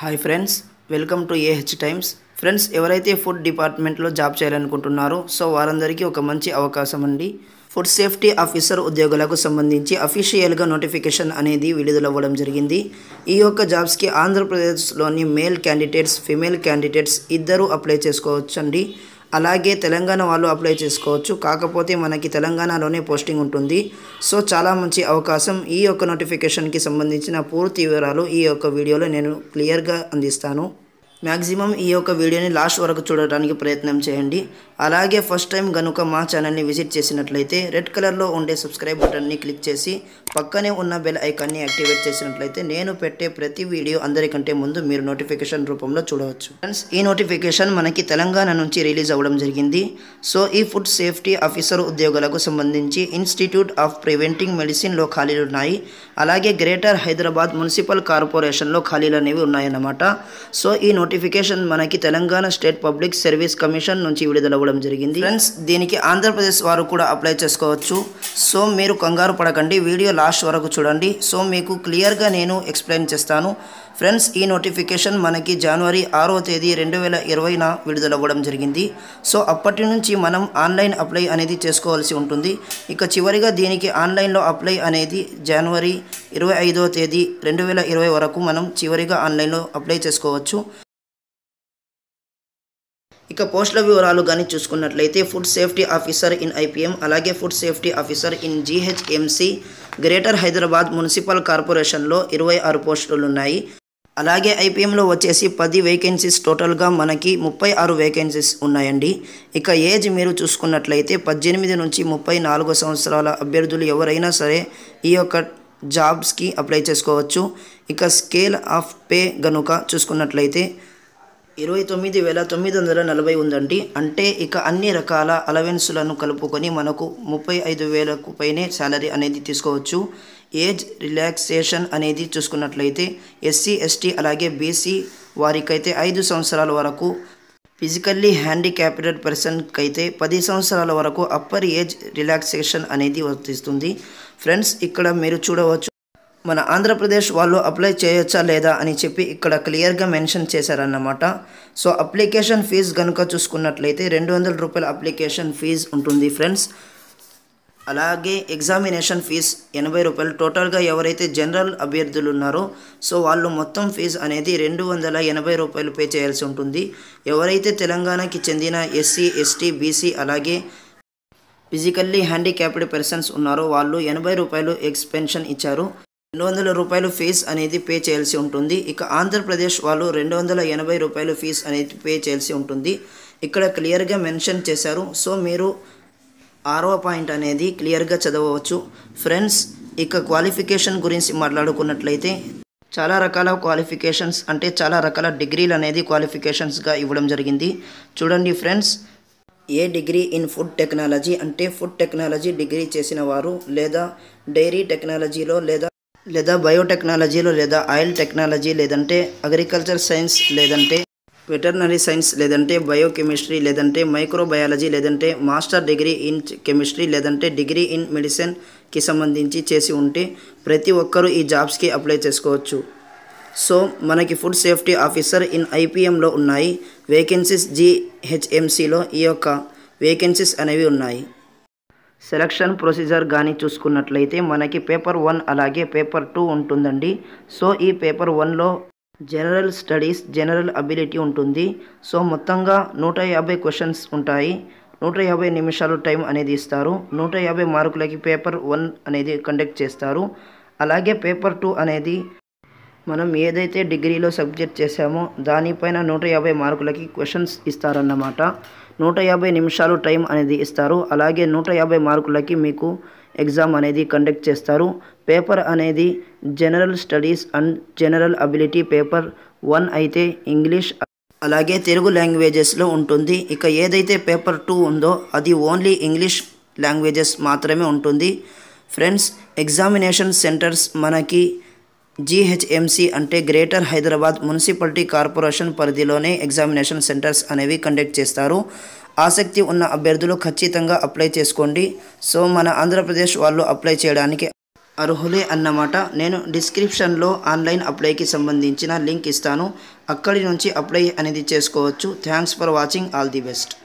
hi friends welcome to AH Times friends ఎవరైతే food డిపార్ట్మెంట్లో job చేయాలనుకుంటున్నారో సో వారందరికీ ఒక మంచి అవకాశం అండి ఫుడ్ సేఫ్టీ ఆఫీసర్ ఉద్యోగులకు సంబంధించి అఫీషియల్గా నోటిఫికేషన్ అనేది విడుదలవ్వడం జరిగింది ఈ యొక్క జాబ్స్కి ఆంధ్రప్రదేశ్లోని మేల్ క్యాండిడేట్స్ ఫిమేల్ క్యాండిడేట్స్ ఇద్దరు అప్లై చేసుకోవచ్చు అండి అలాగే తెలంగాణ వాళ్ళు అప్లై చేసుకోవచ్చు కాకపోతే మనకి తెలంగాణలోనే పోస్టింగ్ ఉంటుంది సో చాలా మంచి అవకాశం ఈ యొక్క నోటిఫికేషన్కి సంబంధించిన పూర్తి వివరాలు ఈ యొక్క వీడియోలో నేను క్లియర్గా అందిస్తాను మ్యాక్సిమం ఈ యొక్క వీడియోని లాస్ట్ వరకు చూడడానికి ప్రయత్నం చేయండి అలాగే ఫస్ట్ టైం కనుక మా ఛానల్ని విజిట్ చేసినట్లయితే రెడ్ కలర్లో ఉండే సబ్స్క్రైబ్ బటన్ని క్లిక్ చేసి పక్కనే ఉన్న బెల్ ఐకాన్ని యాక్టివేట్ చేసినట్లయితే నేను పెట్టే ప్రతి వీడియో అందరికంటే ముందు మీరు నోటిఫికేషన్ రూపంలో చూడవచ్చు ఫ్రెండ్స్ ఈ నోటిఫికేషన్ మనకి తెలంగాణ నుంచి రిలీజ్ అవ్వడం జరిగింది సో ఈ ఫుడ్ సేఫ్టీ ఆఫీసర్ ఉద్యోగులకు సంబంధించి ఇన్స్టిట్యూట్ ఆఫ్ ప్రివెంటింగ్ మెడిసిన్లో ఖాళీలు ఉన్నాయి అలాగే గ్రేటర్ హైదరాబాద్ మున్సిపల్ కార్పొరేషన్లో ఖాళీలు అనేవి ఉన్నాయన్నమాట సో ఈ నోటిఫికేషన్ మనకి Telangana state public service commission నుంచి విడుదలవ్వడం జరిగింది ఫ్రెండ్స్ దీనికి ఆంధ్రప్రదేశ్ వారు కూడా అప్లై చేసుకోవచ్చు సో మీరు కంగారు పడకండి వీడియో లాస్ట్ వరకు చూడండి సో మీకు క్లియర్గా నేను ఎక్స్ప్లెయిన్ చేస్తాను ఫ్రెండ్స్ ఈ నోటిఫికేషన్ మనకి జనవరి ఆరో తేదీ రెండు వేల ఇరవైన విడుదలవ్వడం జరిగింది సో అప్పటి నుంచి మనం ఆన్లైన్ అప్లై అనేది చేసుకోవాల్సి ఉంటుంది ఇక చివరిగా దీనికి ఆన్లైన్లో అప్లై అనేది జనవరి ఇరవై ఐదో తేదీ రెండు వేల ఇరవై వరకు మనం చివరిగా ఆన్లైన్లో అప్లై చేసుకోవచ్చు ఇక పోస్టుల వివరాలు కానీ చూసుకున్నట్లయితే food safety officer in IPM అలాగే food safety officer in GHMC greater Hyderabad municipal కార్పొరేషన్లో ఇరవై ఆరు పోస్టులు ఉన్నాయి అలాగే ఐపీఎంలో వచ్చేసి పది వేకెన్సీస్ టోటల్గా మనకి ముప్పై ఆరు వేకెన్సీస్ ఉన్నాయండి ఇక ఏజ్ మీరు చూసుకున్నట్లయితే పద్దెనిమిది నుంచి ముప్పై నాలుగు సంవత్సరాల అభ్యర్థులు ఎవరైనా సరే ఈ యొక్క జాబ్స్కి అప్లై చేసుకోవచ్చు ఇక స్కేల్ ఆఫ్ పే గనుక చూసుకున్నట్లయితే ఇరవై తొమ్మిది వేల తొమ్మిది వందల నలభై ఉందండి అంటే ఇక అన్ని రకాల అలవెన్సులను కలుపుకొని మనకు ముప్పై ఐదు వేలకు పైనే శాలరీ అనేది తీసుకోవచ్చు ఏజ్ రిలాక్సేషన్ అనేది చూసుకున్నట్లయితే ఎస్సీ ఎస్టీ అలాగే బీసీ వారికైతే ఐదు సంవత్సరాల వరకు ఫిజికల్లీ హ్యాండిక్యాప్టెడ్ పర్సన్కి అయితే పది సంవత్సరాల వరకు అప్పర్ ఏజ్ రిలాక్సేషన్ అనేది వర్తిస్తుంది ఫ్రెండ్స్ ఇక్కడ మీరు చూడవచ్చు మన ఆంధ్రప్రదేశ్ వాళ్ళు అప్లై చేయొచ్చా లేదా అని చెప్పి ఇక్కడ క్లియర్గా మెన్షన్ చేశారన్నమాట సో అప్లికేషన్ ఫీజ్ కనుక చూసుకున్నట్లయితే రెండు వందల రూపాయల అప్లికేషన్ ఫీజ్ ఉంటుంది ఫ్రెండ్స్ అలాగే ఎగ్జామినేషన్ ఫీజ్ ఎనభై రూపాయలు టోటల్గా ఎవరైతే జనరల్ అభ్యర్థులు ఉన్నారో సో వాళ్ళు మొత్తం ఫీజు అనేది రెండు వందల ఎనభై రూపాయలు పే చేయాల్సి ఉంటుంది ఎవరైతే తెలంగాణకి చెందిన ఎస్సీ ఎస్టీ బీసీ అలాగే ఫిజికల్లీ హ్యాండిక్యాప్డ్ పర్సన్స్ ఉన్నారో వాళ్ళు ఎనభై రూపాయలు ఎక్స్పెన్షన్ ఇచ్చారు రెండు వందల రూపాయలు ఫీజ్ అనేది పే చేయాల్సి ఉంటుంది ఇక ఆంధ్రప్రదేశ్ వాళ్ళు రెండు వందల ఎనభై రూపాయలు ఫీజ్ అనేది పే చేయాల్సి ఉంటుంది ఇక్కడ క్లియర్గా మెన్షన్ చేశారు సో మీరు ఆరవ పాయింట్ అనేది క్లియర్గా చదవవచ్చు ఫ్రెండ్స్ ఇక క్వాలిఫికేషన్ గురించి మాట్లాడుకున్నట్లయితే చాలా రకాల క్వాలిఫికేషన్స్ అంటే చాలా రకాల డిగ్రీలు అనేది క్వాలిఫికేషన్స్గా ఇవ్వడం జరిగింది చూడండి friends a degree in food technology అంటే ఫుడ్ టెక్నాలజీ డిగ్రీ చేసిన వారు లేదా డైరీ టెక్నాలజీలో లేదా లేదా బయోటెక్నాలజీలో లేదా ఆయిల్ టెక్నాలజీ లేదంటే అగ్రికల్చర్ సైన్స్ లేదంటే వెటర్నరీ సైన్స్ లేదంటే బయోకెమిస్ట్రీ లేదంటే మైక్రోబయాలజీ లేదంటే మాస్టర్ డిగ్రీ ఇన్ కెమిస్ట్రీ లేదంటే డిగ్రీ ఇన్ మెడిసిన్కి సంబంధించి చేసి ఉంటే ప్రతి ఒక్కరూ ఈ జాబ్స్కి అప్లై చేసుకోవచ్చు సో మనకి ఫుడ్ సేఫ్టీ ఆఫీసర్ ఇన్ ఐపీఎంలో ఉన్నాయి వేకెన్సీస్ జిహెచ్ఎంసీలో ఈ యొక్క వేకెన్సీస్ అనేవి ఉన్నాయి సెలక్షన్ ప్రొసీజర్ కానీ చూసుకున్నట్లయితే మనకి పేపర్ వన్ అలాగే పేపర్ టూ ఉంటుందండి సో ఈ పేపర్ వన్లో జనరల్ స్టడీస్ జనరల్ అబిలిటీ ఉంటుంది సో మొత్తంగా నూట యాభై క్వశ్చన్స్ ఉంటాయి నూట యాభై నిమిషాలు టైం అనేది ఇస్తారు నూట యాభై మార్కులకి పేపర్ వన్ అనేది కండక్ట్ చేస్తారు అలాగే పేపర్ టూ అనేది మనం ఏదైతే డిగ్రీలో సబ్జెక్ట్ చేసామో దానిపైన నూట యాభై మార్కులకి క్వశ్చన్స్ ఇస్తారన్నమాట నూట యాభై నిమిషాలు టైం అనేది ఇస్తారు అలాగే నూట యాభై మార్కులకి మీకు ఎగ్జామ్ అనేది కండక్ట్ చేస్తారు పేపర్ అనేది general studies and general ability paper one అయితే ఇంగ్లీష్ అలాగే తెలుగు లాంగ్వేజెస్లో ఉంటుంది ఇక ఏదైతే పేపర్ టూ ఉందో అది ఓన్లీ ఇంగ్లీష్ లాంగ్వేజెస్ మాత్రమే ఉంటుంది ఫ్రెండ్స్ ఎగ్జామినేషన్ సెంటర్స్ మనకి జీహెచ్ఎంసీ అంటే గ్రేటర్ హైదరాబాద్ మున్సిపాలిటీ కార్పొరేషన్ పరిధిలోనే ఎగ్జామినేషన్ సెంటర్స్ అనేవి కండక్ట్ చేస్తారు ఆసక్తి ఉన్న అభ్యర్థులు ఖచ్చితంగా అప్లై చేసుకోండి సో మన ఆంధ్రప్రదేశ్ వాళ్ళు అప్లై చేయడానికి అర్హులే అన్నమాట నేను డిస్క్రిప్షన్లో ఆన్లైన్ అప్లైకి సంబంధించిన లింక్ ఇస్తాను అక్కడి నుంచి అప్లై అనేది చేసుకోవచ్చు thanks for watching all the best